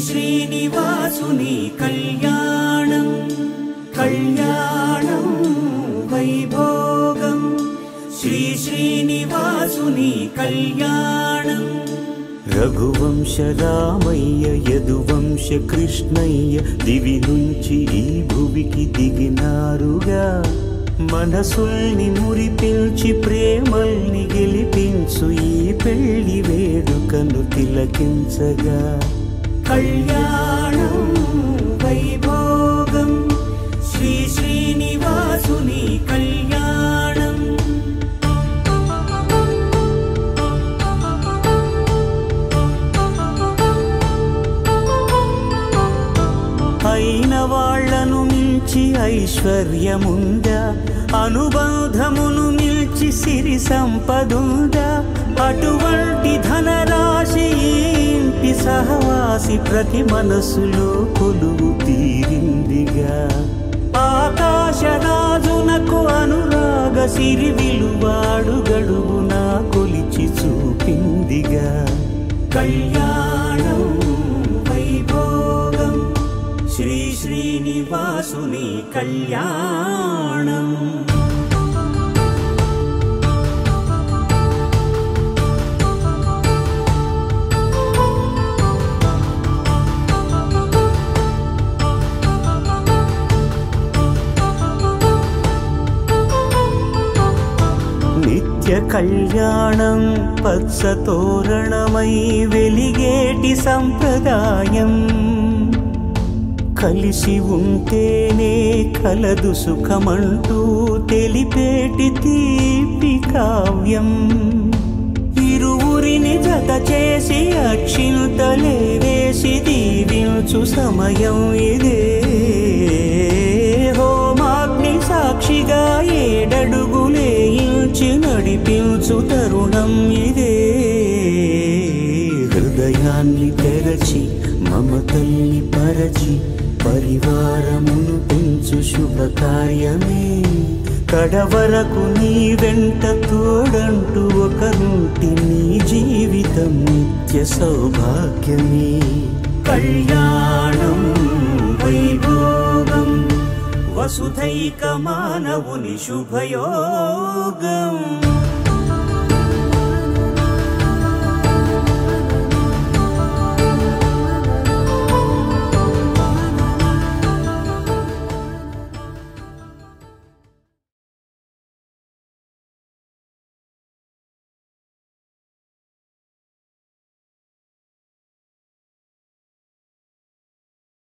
శ్రీనివాసుని కళ్యాణం కళ్యాణం వైభోగం శ్రీ శ్రీనివాసుని కళ్యాణం రఘువంశ రామయ్య యదువంశ కృష్ణయ్య దివి నుంచి ఈ భువికి దిగినారుగా మనసుల్ని మురిపించి ప్రేమల్ని గెలిపించు ఈ పెళ్లి వేడుకను తిలకించగా కళ్యాణం వైభోగం శ్రీ శ్రీనివాసుని కళ్యాణం అయిన వాళ్లను మించి ఐశ్వర్యముందా అనుబంధమును మిల్చి సిరి సంపదుందా అటువంటి ధనరాశి ఈ ఇంటి సహవాసి ప్రతి మనసులో కొలువు తీరిందిగా ఆకాశరాజునకు అనురాగ సిరి విలువాడు గడువునా కొలిచి చూపిందిగా కళ్యాణం వైభోగం శ్రీ శ్రీనివాసుని కళ్యాణం నిత్య కళ్యాణం పచ్చ తోరణమై వెలిగేటి సంప్రదాయం కలిసి ఉంటేనే కలదు సుఖమంటూ తెలిపేటి తీపి కావ్యం ఇరువురిని జత చేసి అక్షింతలే వేసి దీవించు సమయం ఇదే హోమాగ్ని సాక్షిగా ఏడడుగులే ఇంచి నడిపించు తరుణం ఇదే హృదయాన్ని తెరచి మమతల్ని పరచి పరివారమును పెంచు శుభకార్యమే కడవరకు నీ వెంట తోడంటూ ఒకరుంటి నీ జీవితం నిత్య సౌభాగ్యమే కళ్యాణం వైభోగం వసుధైక మానవుని శుభయోగం